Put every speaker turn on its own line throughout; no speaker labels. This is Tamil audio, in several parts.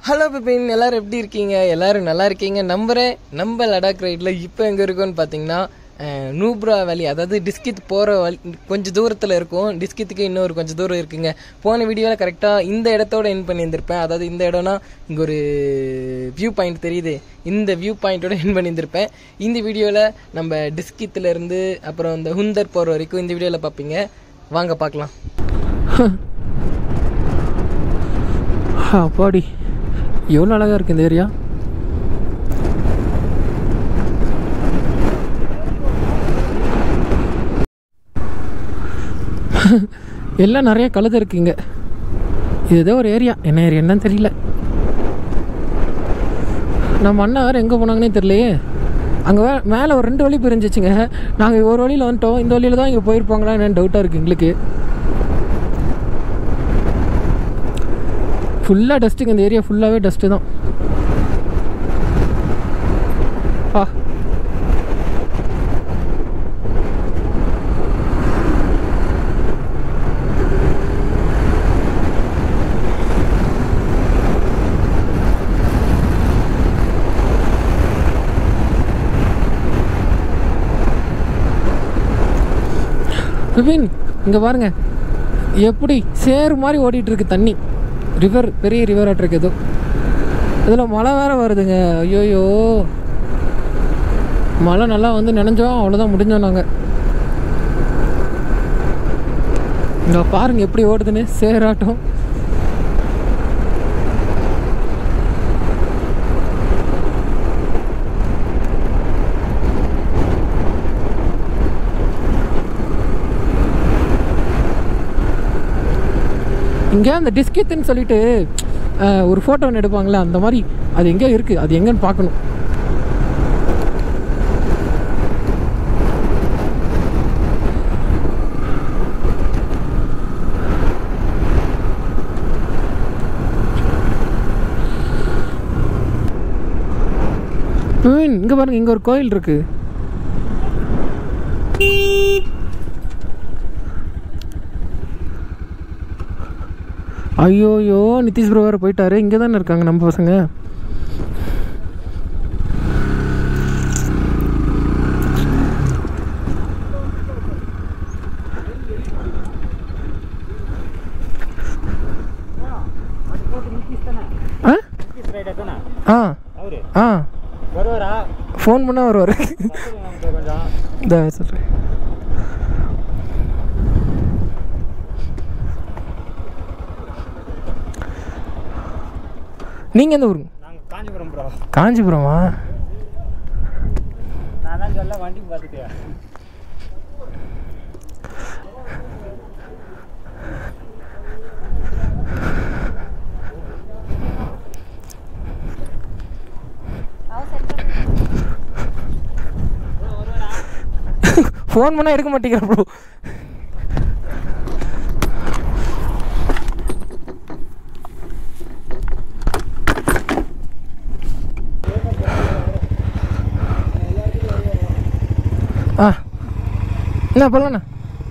ஹலோ பிபின் எல்லாரும் எப்படி இருக்கீங்க எல்லாரும் நல்லா இருக்கீங்க நம்புறேன் நம்ம லடாக் ரைடில் இப்போ எங்கே இருக்கோம்னு பார்த்தீங்கன்னா அஹ், நூப்ரா வேலி அதாவது டிஸ்கித் போகிற வழி கொஞ்சம் தூரத்தில் இருக்கும் டிஸ்கித்துக்கு இன்னொரு கொஞ்சம் தூரம் இருக்குங்க போன வீடியோவில் கரெக்டாக இந்த இடத்தோட என் பண்ணியிருந்திருப்பேன் அதாவது இந்த இடம்னா இங்கே ஒரு வியூ பாயிண்ட் தெரியுது இந்த வியூ பாயிண்ட்டோட என் பண்ணியிருந்திருப்பேன் இந்த வீடியோவில் நம்ம டிஸ்கித்துல இருந்து அப்புறம் இந்த ஹுந்தர் போகிற வரைக்கும் இந்த வீடியோவில் பார்ப்பீங்க வாங்க பார்க்கலாம்
அப்பாடி எவ்வளோ அழகாக இருக்குது இந்த ஏரியா எல்லாம் நிறைய கழுதை இருக்குங்க இது ஏதோ ஒரு ஏரியா என்ன ஏரியா என்னன்னு தெரியல நம்ம அண்ணா வேறு எங்கே போனாங்கன்னே தெரியலையே அங்கே வே மேலே ஒரு ரெண்டு வழி பிரிஞ்சிச்சுங்க நாங்கள் ஒரு வழியில் வந்துட்டோம் இந்த வழியில் தான் இங்கே போயிருப்பாங்களா என்னன்னு டவுட்டாக இருக்குது எங்களுக்கு ஃபுல்லாக டஸ்ட்டுங்க இந்த ஏரியா ஃபுல்லாகவே டஸ்ட்டு தான் ஆ விபின் இங்கே பாருங்க எப்படி சேறு மாதிரி ஓடிட்டு இருக்கு தண்ணி ரிவர் பெரிய ரிவர் இருக்கு ஏதோ இதில் மழை வேற வருதுங்க ஐயோயோ மழை நல்லா வந்து நினைஞ்சோம் அவ்வளோதான் முடிஞ்சோம் நாங்கள் இங்கே பாருங்க எப்படி ஓடுதுன்னு சேராட்டம் இங்கே அந்த டிஸ்கித்துன்னு சொல்லிட்டு அஹ், ஒரு ஃபோட்டோ ஒன்று எடுப்பாங்களே அந்த மாதிரி அது எங்கே இருக்குது அது எங்கன்னு பார்க்கணும் இங்கே பாருங்க இங்கே ஒரு கோயில் இருக்கு ஐயோயோ நிதிஷ் ப்ரோ வேறு போயிட்டாரு இங்கே தானே இருக்காங்க நம்ம பசங்க ஆ ஆ ஆ
வருவாரா
ஃபோன் பண்ணால் வருவார்
கொஞ்சம்
இந்த சொல்கிறேன் நீங்கள் எந்த ஊருங்க
நாங்கள் காஞ்சிபுரம் ப்ரோ
காஞ்சிபுரமா
நான் தான் சொல்ல வண்டி பார்த்துட்டியா
ஃபோன் பண்ணால் எடுக்க மாட்டேங்கிற ப்ரோ ஆ என்ன போகலாண்ணா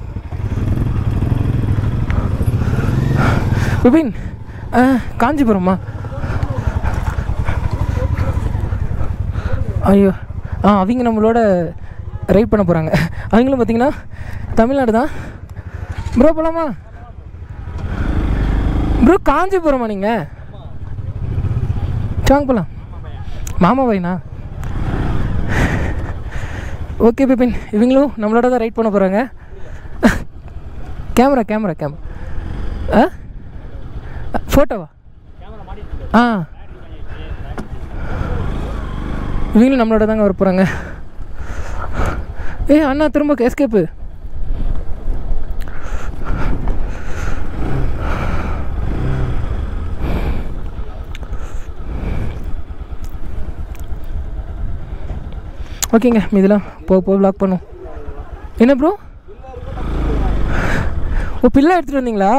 விபின் ஆ காஞ்சிபுரமா ஐயோ ஆ அவங்க நம்மளோட ரைட் பண்ண போகிறாங்க அவங்களும் பார்த்தீங்கன்னா தமிழ்நாடு தான் ப்ரோ போகலாமா ப்ரோ காஞ்சிபுரமா நீங்கள் வாங்க போகலாம் மாமா பையனா ஓகே பிபின் இவங்களும் நம்மளோட தான் ரைட் பண்ண போகிறாங்க கேமரா கேமரா கேமரா ஆ ஃபோட்டோவா ஆ இவங்களும் நம்மளோட தாங்க வர போகிறாங்க ஏ அண்ணா திரும்ப எஸ்கேப்பு ஓகேங்க இதெல்லாம் போக போக ப்ளாக் பண்ணும் என்ன ப்ரோ ஓ பிள்ளை எடுத்துகிட்டு வந்தீங்களா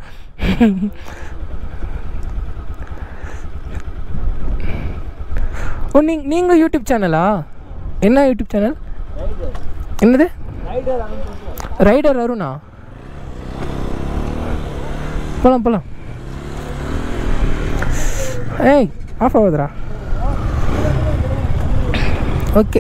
ஓ நீ நீங்கள் யூடியூப் சேனலா என்ன யூடியூப் சேனல் என்னது ரைடர் அருணா போகலாம் போகலாம் ஏய் ஆஃப் ஆகுதுடா ஓகே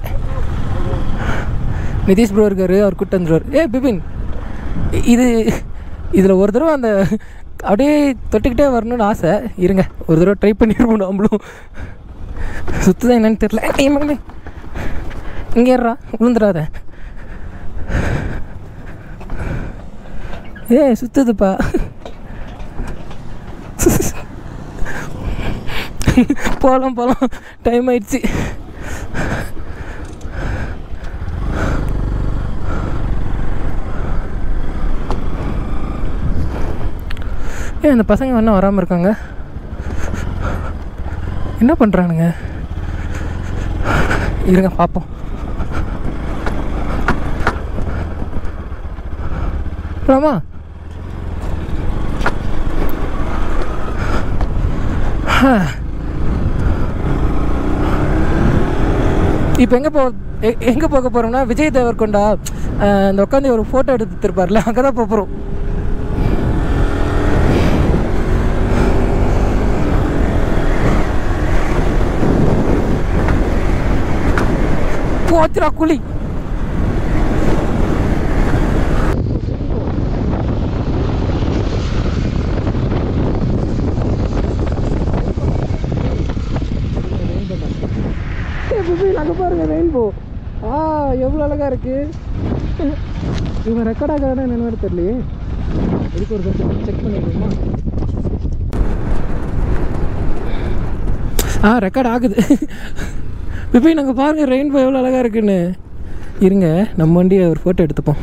நிதிஷ் ப்ரோ இருக்காரு அவர் கூட்டு வந்துருவார் ஏய் பிபின் இ- இது இதில் ஒரு தடவை அந்த அப்படியே தொட்டுக்கிட்டே வரணும்னு ஆசை இருங்க ஒரு தடவை ட்ரை பண்ணிடுவோம் நம்மளும் சுற்றுதான் என்னன்னு தெரில ஏய் மகனே இங்கே ஏறா விழுந்துடாத ஏ சுத்துதுப்பா போகலாம் போகலாம் டைம் ஆயிடுச்சு ஏன் இந்த பசங்க இன்னும் வராமல் இருக்காங்க என்ன பண்ணுறானுங்க இருங்க பார்ப்போம் போலாமா இப்போ எங்கே போ எ- எங்கே போக போகிறோம்னா விஜய் தேவர்கொண்டா அஹ், இந்த உட்காந்து ஒரு ஃபோட்டோ எடுத்துருப்பார்ல அங்கே தான் போக போகிறோம் போச்சுடா குழி அங்கே பாருங்க ரெயின்போ ஆ எவ்வளோ அழகா இருக்கு இவன் ரெக்கார்ட் ஆகிறானா என்னன்னு தெரியலையே இதுக்கு ஒரு செக் பண்ணிடுவோமா ஆ ரெக்கார்ட் ஆகுது பிபி நாங்கள் பாருங்க ரெயின்போ எவ்வளோ அழகா இருக்குன்னு இருங்க நம்ம வண்டியை ஒரு ஃபோட்டோ எடுத்துப்போம்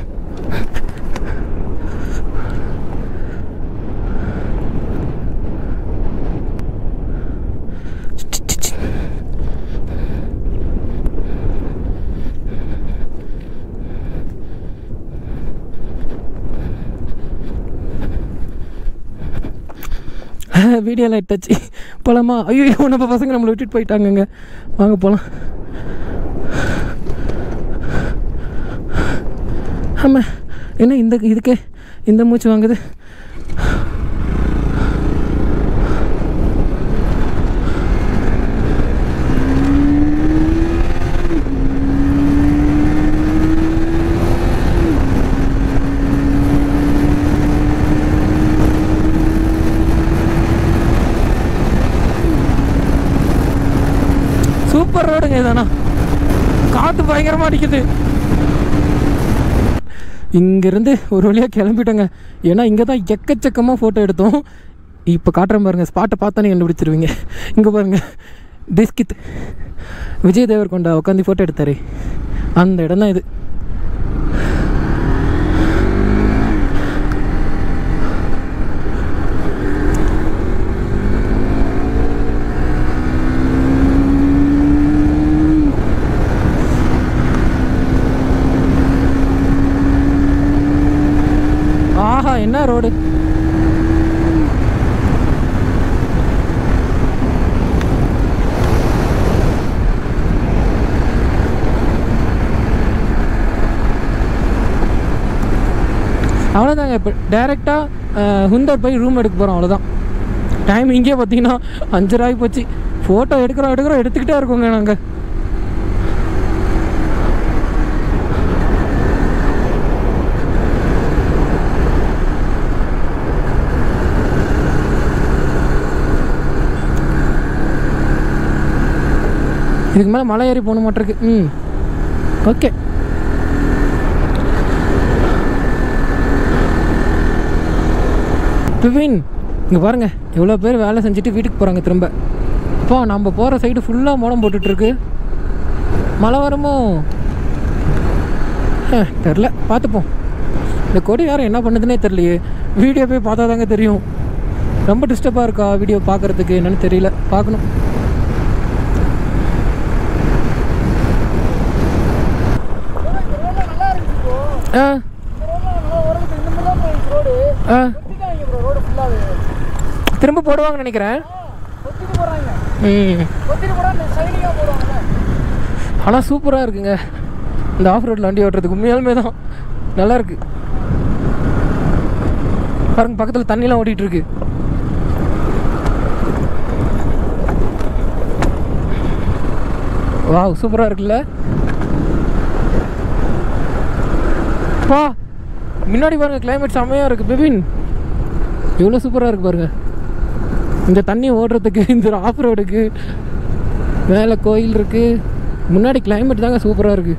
வீடியோலாம் எடுத்தாச்சு போகலாமா ஐயோ நம்ம பசங்க நம்மளை விட்டுட்டு போயிட்டாங்கங்க வாங்க போகலாம் ஆமாம் என்ன இந்த இதுக்கே இந்த மூச்சு வாங்குது சூப்பர் ரோடுங்க இதானா காற்று பயங்கரமாக அடிக்குது இங்கேருந்து ஒரு வழியாக கிளம்பிட்டோங்க ஏன்னா இங்கே தான் எக்கச்சக்கமாக ஃபோட்டோ எடுத்தோம் இப்போ காட்டுறேன் பாருங்கள் ஸ்பாட்டை பார்த்தானே கண்டுபிடிச்சிருவீங்க இங்கே பாருங்கள் டிஸ்கித் விஜய் தேவர் கொண்டா உட்காந்து ஃபோட்டோ எடுத்தாரு அந்த இடம் தான் இது ஆஹா என்ன ரோடு அவ்வளோதாங்க இப்போ டேரெக்டாக ஹுந்தர் போய் ரூம் எடுக்க போகிறோம் அவ்வளோதான் டைம் இங்கே பார்த்தீங்கன்னா அஞ்சரை ஆகி போச்சு ஃபோட்டோ எடுக்கிறோம் எடுக்கிறோம் எடுத்துக்கிட்டே இருக்கோங்க நாங்கள் இதுக்கு மேலே மலை ஏறி போகணும் மாட்டிருக்கு ம் ஓகே பிபின் இங்கே பாருங்க எவ்வளோ பேர் வேலை செஞ்சுட்டு வீட்டுக்கு போகிறாங்க திரும்ப அப்பா நம்ம போகிற சைடு ஃபுல்லாக மோடம் போட்டுட்ருக்கு மழை வருமோ அஹ், தெரில பார்த்துப்போம் இந்த கொடி யாரும் என்ன பண்ணுதுன்னே தெரியலையே வீடியோ போய் பார்த்தா தாங்க தெரியும் ரொம்ப டிஸ்டர்பாக இருக்கா வீடியோ பார்க்குறதுக்கு என்னன்னு தெரியல பார்க்கணும்
நல்லா இருந்துச்சு ப்ரோ
ஆ
இந்த ரோட்ல நல்லா ஓரளவுக்கு இந்த மாதிரி தான் போயிடுச்சு ரோடு
ஆ
ஒத்திட்டாங்க ப்ரோ ரோடு ஃபுல்லாகவே
திரும்ப போடுவாங்கன்னு நினைக்கிறேன்
ஒத்திட்டு போகிறாங்க
ம்
ஒத்திட்டு போனால் இந்த சைடிங்காக போடுவாங்கல்ல
ஆனால் சூப்பராக இருக்குங்க இந்த ஆஃப் ரோட்டில் வண்டி ஓட்டுறதுக்கு உண்மையாலுமே தான் நல்லா இருக்கு பாருங்க பக்கத்தில் தண்ணிலாம் ஓடிட்டு இருக்கு வாவ் சூப்பராக இருக்குல்ல பா முன்னாடி பாருங்க கிளைமேட் செம்மையாக இருக்குது பிபின் எவ்வளோ சூப்பராக இருக்கு பாருங்க இந்த தண்ணி ஓடுறதுக்கு இந்த ஆஃப் ரோடுக்கு மேலே கோயில் இருக்குது முன்னாடி கிளைமேட் தாங்க சூப்பராக இருக்குது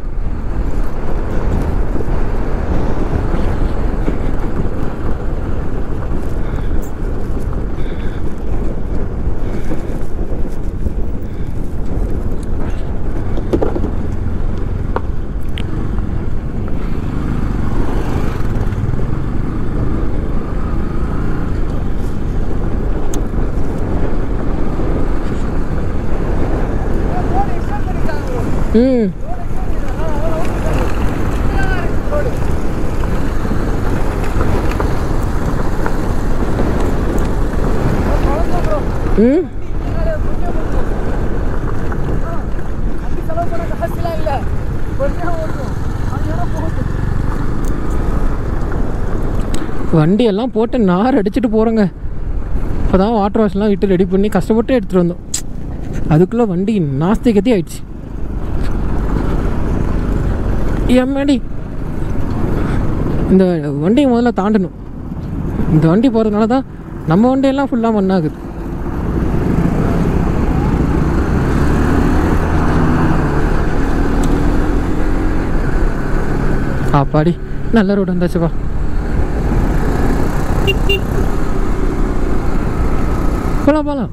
ரோடு எக்ஸ்டெண்ட் பண்ணிட்டாங்க ப்ரோ
ம் ம்
செலவு பண்ண காசுலாம் இல்லை கொஞ்சம் ஓட்டும் அதோட போகுது
வண்டி எல்லாம் போட்டு நார் அடிச்சுட்டு போகிறோங்க இப்போ தான் வாட்டர் வாஷ்லாம் விட்டு ரெடி பண்ணி கஷ்டப்பட்டு எடுத்துகிட்டு வந்தோம் அதுக்குள்ளே வண்டி நாஸ்தி கத்தி ஆயிடுச்சு எம்மாடி இந்த வண்டியை முதல்ல தாண்டணும் இந்த வண்டி போகிறதுனால தான் நம்ம வண்டியெல்லாம் ஃபுல்லாக மண்ணாகுது அப்பாடி நல்ல ரோடு வந்தாச்சுப்பா போலாம் போலாம்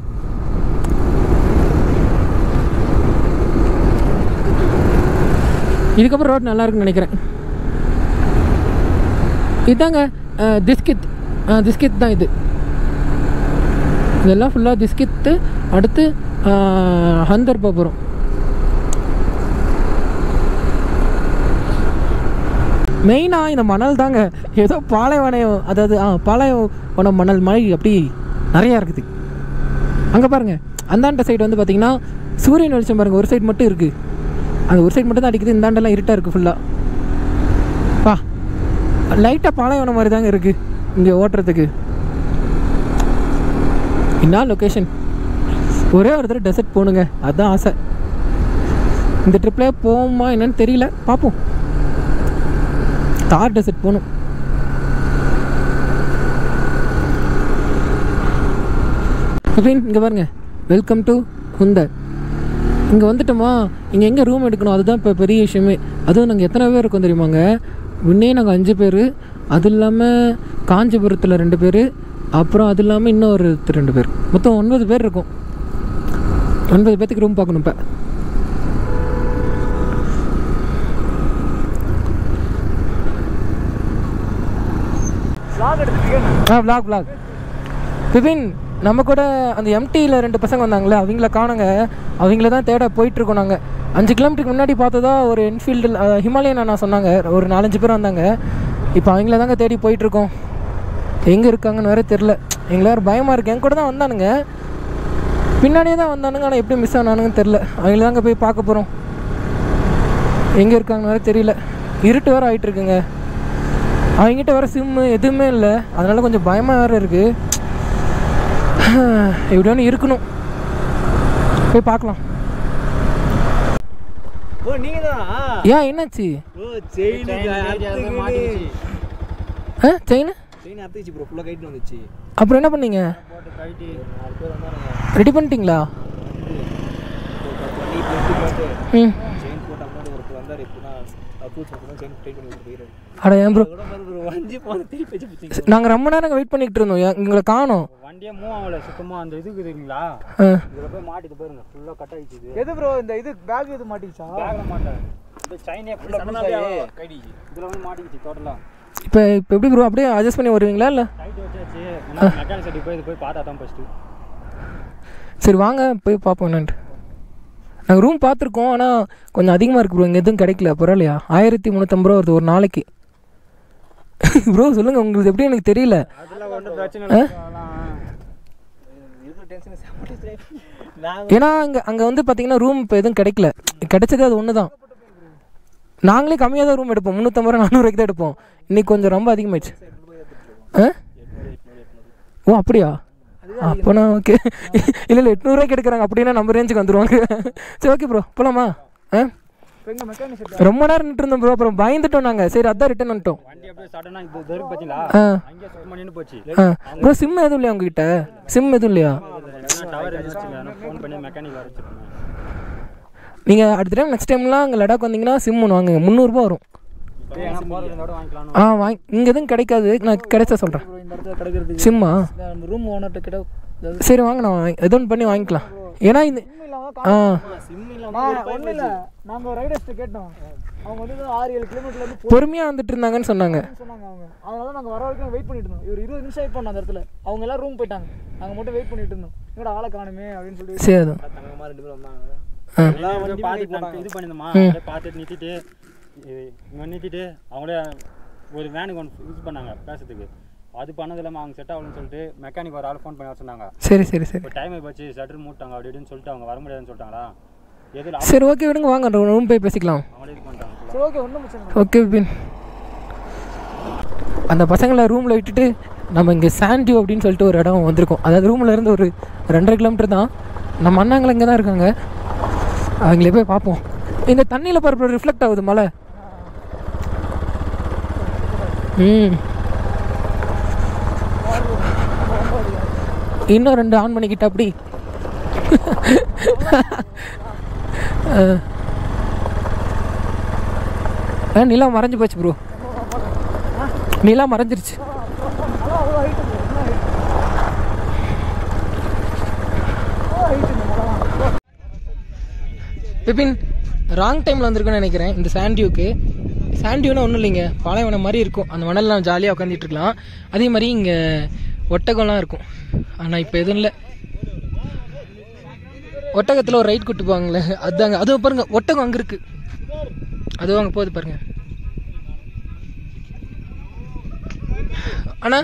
இதுக்கப்புறம் ரோட் நல்லா இருக்குன்னு நினைக்கிறேன் இதாங்க அஹ், திஸ்கித் அஹ், திஸ்கித் தான் இது இதெல்லாம் ஃபுல்லாக திஸ்கித்து அடுத்து அஹ், ஹந்தர் போகிறோம் மெயினாக இந்த மணல் தாங்க ஏதோ பாலைவனம் அதாவது ஆ பாலைவனம் மணல் மாதிரி அப்படி நிறையா இருக்குது அங்கே பாருங்கள் அந்தாண்ட சைடு வந்து பார்த்தீங்கன்னா சூரியன் வெளிச்சம் பாருங்கள் ஒரு சைடு மட்டும் இருக்குது அந்த ஒரு சைடு மட்டும் தான் அடிக்குது இந்தாண்டெல்லாம் இருட்டாக இருக்குது ஃபுல்லாக பா லைட்டாக பாலைவனம் மாதிரி தாங்க இருக்குது இங்கே ஓட்டுறதுக்கு என்ன லொக்கேஷன் ஒரே ஒரு தடவை டெசர்ட் போகணுங்க அதுதான் ஆசை இந்த ட்ரிப்பில் போவோமா என்னன்னு தெரியல பார்ப்போம் தார் டெசர்ட் போகணும் அப்படின்னு இங்கே பாருங்க வெல்கம் டு ஹுந்தர் இங்கே வந்துட்டோமா இங்கே எங்கே ரூம் எடுக்கணும் அதுதான் இப்போ பெரிய விஷயமே அதுவும் நாங்கள் எத்தனை பேர் இருக்கோம் தெரியுமாங்க முன்னே நாங்கள் அஞ்சு பேர் அது இல்லாமல் காஞ்சிபுரத்தில் ரெண்டு பேர் அப்புறம் அது இல்லாமல் இன்னொரு ரெண்டு பேர் மொத்தம் ஒன்பது பேர் இருக்கோம் ஒன்பது பேர்த்துக்கு ரூம் பார்க்கணும் இப்போ
ஸ்லாக் எடுத்துருக்கேன்
ஆ vlog vlog பிபின் நம்ம கூட அந்த எம்டியில் ரெண்டு பசங்க வந்தாங்களே அவங்கள காணுங்க அவங்கள தான் தேட போயிட்டுருக்கோம் நாங்கள் அஞ்சு கிலோமீட்டருக்கு முன்னாடி பார்த்ததா ஒரு என்ஃபீல்டில் ஹிமாலயன் அண்ணா சொன்னாங்க ஒரு நாலஞ்சு பேர் வந்தாங்க இப்போ அவங்கள தாங்க தேடி போயிட்டுருக்கோம் எங்கே இருக்காங்கன்னு வேற தெரில எங்களை வேறு பயமாக இருக்கு என் கூட தான் வந்தானுங்க பின்னாடியே தான் வந்தானுங்க ஆனால் எப்படி மிஸ் ஆனானுங்கன்னு தெரில அவங்கள தாங்க போய் பார்க்க போகிறோம் எங்கே இருக்காங்கன்னு வேற தெரியல இருட்டு வேறு ஆகிட்டு இருக்குங்க அவங்ககிட்ட வர சிம்மு எதுவுமே இல்லை அதனால கொஞ்சம் பயமாக வேறு இருக்குது இப்படி ஒன்று இருக்கணும் போய் பார்க்கலாம்
ஓ நீங்க தான்
ஏன் என்னாச்சு
ஓ செயின்
ஆ செயின்
செயின் அத்துச்சு ப்ரோ ஃபுல்லாக கைட்டு வந்துச்சு
அப்புறம் என்ன பண்ணீங்க
போட்டு கைட்டி நாலு பேர் வந்தானுங்க
ரெடி பண்ணிட்டீங்களா
பண்ணி போட்டு போட்டு
ம்
செயின் போட்டு அம்மாடி ஒருத்தர் வந்தார் இப்போ தான் அப்ரூவ் பண்ணி செயின் டைட் பண்ணி கொடுத்து போயிடுறாரு
அட ஏன் ப்ரோ
கூட பாரு ப்ரோ வண்டி போன திருப்பி வச்சு பிடிச்சிங்க
நாங்கள் ரொம்ப நேரம் வெயிட் பண்ணிக்கிட்டு இருந்தோம் எ- எங்களை காணோம்
வண்டியே மூவ் ஆகல சுத்தமா அந்த இது இருக்குதுங்களா
ஆ
இதுல போய் மாட்டிட்டு பாருங்க ஃபுல்லா கட் ஆயிடுச்சு இது
எது ப்ரோ இந்த இது பேக் இது மாட்டிச்சா
பேக்ல மாட்டேன் இந்த சைனே ஃபுல்லா
கைடிச்சு
இதுல வந்து மாட்டிக்கிச்சு டோட்டலா
இப்போ இப்போ எப்படி ப்ரோ அப்படியே அட்ஜஸ்ட் பண்ணி வருவீங்களா இல்லை
டைட் வச்சாச்சு மெக்கானிக் செட்டுக்கு போய் இது போய் பார்த்தா தான் ஃபர்ஸ்ட்
சரி வாங்க போய் பார்ப்போம் என்னன்ட்டு நாங்கள் ரூம் பார்த்துருக்கோம் ஆனால் கொஞ்சம் அதிகமாக இருக்குது ப்ரோ இங்கே எதுவும் கிடைக்கல பரவாயில்லையா ஆயிரத்தி முந்நூற்றம்பது ரூபா வருது ஒரு நாளைக்கு ப்ரோ சொல்லுங்கள் உங்களுக்கு எப்படி எனக்கு தெரியல
அதெல்லாம் ஒன்றும் பிரச்சனை இல்லை அதெல்லாம்
இருக்கிற டென்ஷன் சாப்பிட்டு நாங்கள்
ஏன்னா அங்கே அங்கே வந்து பார்த்தீங்கன்னா ரூம் இப்போ எதுவும் கிடைக்கல கிடைச்சது அது ஒன்று தான் நாங்களே கம்மியாக தான் ரூம் எடுப்போம் முந்நூற்றம்பது ரூபா நானூறுக்கு தான் எடுப்போம் இன்னைக்கு கொஞ்சம் ரொம்ப அதிகமாயிடுச்சு ஆ ஓ அப்படியா அப்போனா ஓகே இல்லை இல்லை எட்நூறுவாய்க்கு எடுக்கிறாங்க அப்படின்னா நம்ம ரேஞ்சுக்கு வந்துருவாங்க சரி ஓகே ப்ரோ போகலாமா ஆ
இப்போ எங்க மெக்கானிக் செட்
ரொம்ப நேரம் நின்று இருந்தோம் ப்ரோ அப்புறம் பயந்துட்டோம் நாங்கள் சரி அதான் ரிட்டர்ன் வந்துட்டோம்
வண்டி அப்படியே சடனா இது இது இருக்கு பாத்தீங்களா
ஆ
அங்கேயே சுத்தமா நின்று போச்சு
ஆ ப்ரோ சிம் எதுவும் இல்லையா உங்ககிட்ட சிம் எதுவும் இல்லையா
டவர் இருந்துச்சு ஃபோன் பண்ணி மெக்கானிக் வர வச்சிருக்கேன்
நீங்கள் அடுத்த டைம் நெக்ஸ்ட் டைம்லாம் அங்கே லடாக் வந்தீங்கன்னா சிம் ஒன்று வாங்குங்க முந்நூறுரூபா வரும்
ஏன்னா போறது இதோட வாங்கிக்கலாம்
ஆ வாங்கி இங்கே எதுவும் கிடைக்காது நான் கிடைச்சா சொல்கிறேன்
இந்த இடத்துல கிடைக்கிறது
சிம்மா
நம்ம ரூம் ஓனர்கிட்ட கிட்ட அதாவது
சரி வாங்க நான் வாங்கி எதோ ஒன்று பண்ணி வாங்கிக்கலாம் ஏன்னா இந்த
சிம் இல்லாம
ஆ
சிம் இல்லாம ஒன்றும் இல்லை நாங்கள் ரைடர்ஸ்ட்டு கேட்டோம் அவங்க வந்து ஆறு ஏழு கிலோமீட்டர்ல இருந்து
பொறுமையாக வந்துட்டு இருந்தாங்கன்னு சொன்னாங்க
போகணும்னு சொன்னாங்க அவங்க அதனால நாங்கள் வர வரைக்கும் வெயிட் பண்ணிட்டு இருந்தோம் இவர் இருபது நிமிஷம் வெயிட் பண்ணோம் அந்த இடத்துல அவங்க எல்லாம் ரூம் போயிட்டாங்க நாங்கள் மட்டும் வெயிட் பண்ணிட்டு இருந்தோம் என்னோட ஆளை காணுமே அப்படின்னு சொல்லிட்டு
சரி அதான்
தங்கமாக ரெண்டு பேரும் வந்தாங்க
ஆ
எல்லாம் வண்டி பார்த்துட்டு நாங்க இது பண்ணிருந்தோமா அப்படியே பார்த்துட்டு நிறுத்திட்டு இ- இங்க நிறுத்திட்டு அவங்களே ஒரு வேனுக்கு ஒன்று யூஸ் பண்ணாங்க பேசுறதுக்கு அது பண்ணது இல்லாமல் அவங்க செட் ஆகலன்னு சொல்லிட்டு மெக்கானிக் ஒரு ஆள் ஃபோன் பண்ணி வர சொன்னாங்க
சரி சரி சரி
இப்போ டைம் போச்சு ஷட்டர் மூட்டாங்க அப்படி இப்படின்னு சொல்லிட்டு அவங்க வர முடியாதுன்னு சொல்லிட்டாங்களா எதில்
சரி ஓகே விடுங்க வாங்க ரூம் போய் பேசிக்கலாம்
அவங்களே இது பண்ணிட்டாங்க
சரி ஓகே ஒன்றும் பிரச்சனை இல்லை
ஓகே பின் அந்த பசங்களை ரூமில் விட்டுட்டு நம்ம இங்கே சாண்டியூ அப்படின்னு சொல்லிட்டு ஒரு இடம் வந்திருக்கோம் அதாவது ரூமில் இருந்து ஒரு ரெண்டரை கிலோமீட்டர் தான் நம்ம அண்ணாங்களை இங்கே தான் இருக்காங்க அவங்களே போய் பார்ப்போம் இந்த தண்ணியில் பரப்பு ரிஃப்ளெக்ட் ஆகுது மழை ம் இன்னும் ரெண்டு ஆன் பண்ணிக்கிட்ட அப்படி ஆ நிலா மறைஞ்சு போச்சு ப்ரோ நிலா மறைஞ்சிருச்சு பிபின் ராங் டைமில் வந்திருக்குன்னு நினைக்கிறேன் இந்த சாண்டியூக்கு சாண்டியூனா ஒன்றும் இல்லைங்க பாலைவனம் மாதிரி இருக்கும் அந்த மணல்லாம் ஜாலியாக உட்காந்துட்டு இருக்கலாம் அதே மாதிரி இங்கே ஒட்டகம்லாம் இருக்கும் ஆனால் இப்போ எதுவும் இல்லை ஒட்டகத்தில் ஒரு ரைட் கூட்டு போவாங்களே அதாங்க அதுவும் பாருங்க ஒட்டகம் அங்கே இருக்கு அதுவும் அங்கே போகுது பாருங்க அண்ணா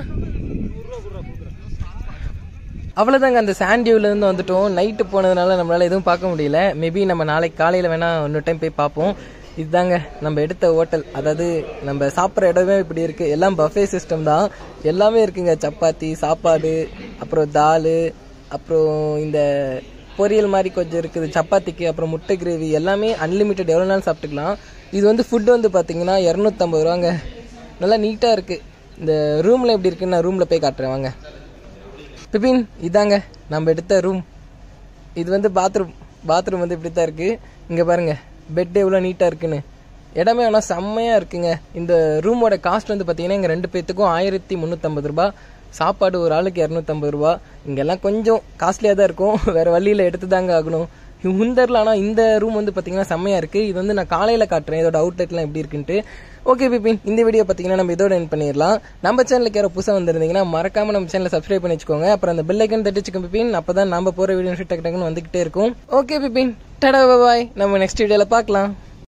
அவ்வளோதாங்க அந்த சாண்டியூலேருந்து வந்துட்டோம் நைட்டு போனதுனால நம்மளால் எதுவும் பார்க்க முடியல மேபி நம்ம நாளைக்கு காலையில் வேணால் இன்னொரு டைம் போய் பார்ப்போம் இதுதாங்க நம்ம எடுத்த ஹோட்டல் அதாவது நம்ம சாப்பிட்ற இடமே இப்படி இருக்குது எல்லாம் பஃபே சிஸ்டம் தான் எல்லாமே இருக்குங்க சப்பாத்தி சாப்பாடு அப்புறம் தால் அப்புறம் இந்த பொரியல் மாதிரி கொஞ்சம் இருக்குது சப்பாத்திக்கு அப்புறம் முட்டை கிரேவி எல்லாமே அன்லிமிட்டெட் எவ்வளோ நாள் சாப்பிட்டுக்கலாம் இது வந்து ஃபுட்டு வந்து பார்த்தீங்கன்னா இரநூத்தம்பது ரூபாங்க நல்லா நீட்டாக இருக்குது இந்த ரூமில் எப்படி இருக்குன்னு நான் ரூமில் போய் காட்டுறேன் வாங்க பிபின் இதாங்க நம்ம எடுத்த ரூம் இது வந்து பாத்ரூம் பாத்ரூம் வந்து இப்படி தான் இருக்குது இங்கே பாருங்க பெட் எவ்வளோ நீட்டாக இருக்குன்னு இடமே ஆனால் செம்மையாக இருக்குங்க இந்த ரூமோட காஸ்ட் வந்து பார்த்தீங்கன்னா இங்கே ரெண்டு பேர்த்துக்கும் ஆயிரத்தி முந்நூற்றம்பது ரூபா சாப்பாடு ஒரு ஆளுக்கு இரநூத்தம்பது ரூபா இங்கெல்லாம் கொஞ்சம் காஸ்ட்லியாக தான் இருக்கும் வேறு வழியில் எடுத்து தாங்க ஆகணும் முந்தரில் ஆனால் இந்த ரூம் வந்து பார்த்தீங்கன்னா செம்மையாக இருக்குது இது வந்து நான் காலையில் காட்டுறேன் இதோட அவுட்லெட்லாம் எப்படி இருக்குன்ட்டு ஓகே பிபின் இந்த வீடியோ பார்த்தீங்கன்னா நம்ம இதோட என் பண்ணிடலாம் நம்ம சேனலுக்கு யாரோ புதுசாக வந்திருந்தீங்கன்னா மறக்காம நம்ம சேனலை சப்ஸ்கிரைப் பண்ணி வச்சுக்கோங்க அப்புறம் அந்த பெல் ஐக்கன் தட்டிச்சுக்கோங்க பிபின் அப்போ தான் நம்ம போகிற வீடியோ டக்கு டக்குன்னு வந்துகிட்டே இருக்கும் ஓகே பிபின் டடா பாய் நம்ம நெக்ஸ்ட் வீடியோவில் பார்க்கலாம்